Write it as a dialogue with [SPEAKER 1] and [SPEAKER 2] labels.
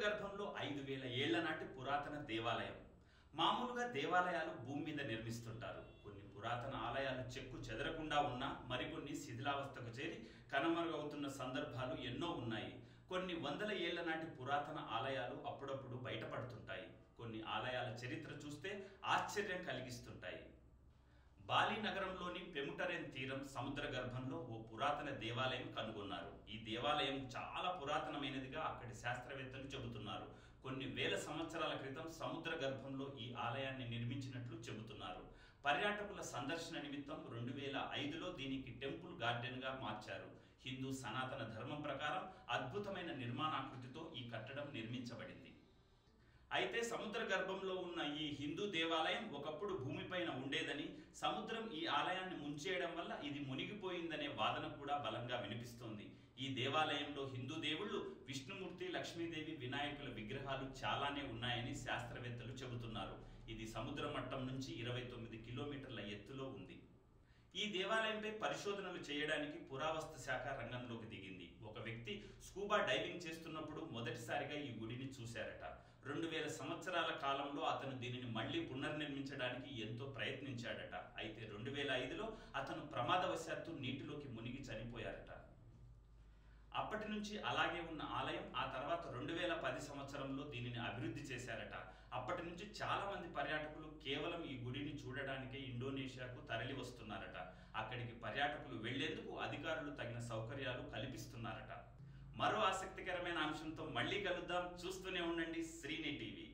[SPEAKER 1] గర్భంలో ఐదు వేల ఏళ్ల నాటి పురాతన దేవాలయం మామూలుగా దేవాలయాలు భూమి మీద నిర్మిస్తుంటారు కొన్ని పురాతన ఆలయాలు చెక్కు చెదరకుండా ఉన్నా మరికొన్ని శిథిలావస్థకు చేరి కనుమరుగవుతున్న సందర్భాలు ఎన్నో ఉన్నాయి కొన్ని వందల ఏళ్ల నాటి పురాతన ఆలయాలు అప్పుడప్పుడు బయటపడుతుంటాయి కొన్ని ఆలయాల చరిత్ర చూస్తే ఆశ్చర్యం కలిగిస్తుంటాయి బాలి నగరంలోని పెముటరెన్ తీరం సముద్ర గర్భంలో ఓ పురాతన దేవాలయం కనుగొన్నారు ఈ దేవాలయం చాలా పురాతనమైనదిగా అక్కడి శాస్త్రవేత్తలు చెబుతున్నారు కొన్ని వేల సంవత్సరాల క్రితం సముద్ర గర్భంలో ఈ ఆలయాన్ని నిర్మించినట్లు చెబుతున్నారు పర్యాటకుల సందర్శన నిమిత్తం రెండు వేల ఐదులో దీనికి టెంపుల్ గార్డెన్గా మార్చారు హిందూ సనాతన ధర్మం ప్రకారం అద్భుతమైన నిర్మాణాకృతితో ఈ కట్టడం నిర్మించబడింది అయితే సముద్ర గర్భంలో ఉన్న ఈ హిందూ దేవాలయం ఒకప్పుడు భూమిపైన ఉండేదని సముద్రం ఈ ఆలయాన్ని ముంచేయడం వల్ల ఇది మునిగిపోయిందనే వాదన కూడా బలంగా వినిపిస్తోంది ఈ దేవాలయంలో హిందూ దేవుళ్ళు విష్ణుమూర్తి లక్ష్మీదేవి వినాయకుల విగ్రహాలు చాలానే ఉన్నాయని శాస్త్రవేత్తలు చెబుతున్నారు ఇది సముద్ర మట్టం నుంచి ఇరవై తొమ్మిది కిలోమీటర్ల ఎత్తులో ఉంది ఈ దేవాలయంపై పరిశోధనలు చేయడానికి పురావస్తు శాఖ రంగంలోకి దిగింది ఒక వ్యక్తి స్కూబా డైవింగ్ చేస్తున్నప్పుడు మొదటిసారిగా ఈ గుడిని చూశారట రెండు వేల సంవత్సరాల కాలంలో అతను దీనిని మళ్ళీ పునర్నిర్మించడానికి ఎంతో ప్రయత్నించాడట అయితే రెండు వేల ఐదులో అతను ప్రమాదవశాత్తు నీటిలోకి మునిగి చనిపోయారట అప్పటి నుంచి అలాగే ఉన్న ఆలయం ఆ తర్వాత రెండు వేల పది సంవత్సరంలో దీనిని అభివృద్ధి చేశారట అప్పటి నుంచి చాలా మంది పర్యాటకులు కేవలం ఈ గుడిని చూడడానికే ఇండోనేషియాకు తరలి వస్తున్నారట అక్కడికి పర్యాటకులు వెళ్లేందుకు అధికారులు తగిన సౌకర్యాలు కల్పిస్తున్నారట మరో ఆసక్తికరమైన అంశంతో మళ్ళీ కలుద్దాం చూస్తూనే ఉండండి శ్రీని టీవీ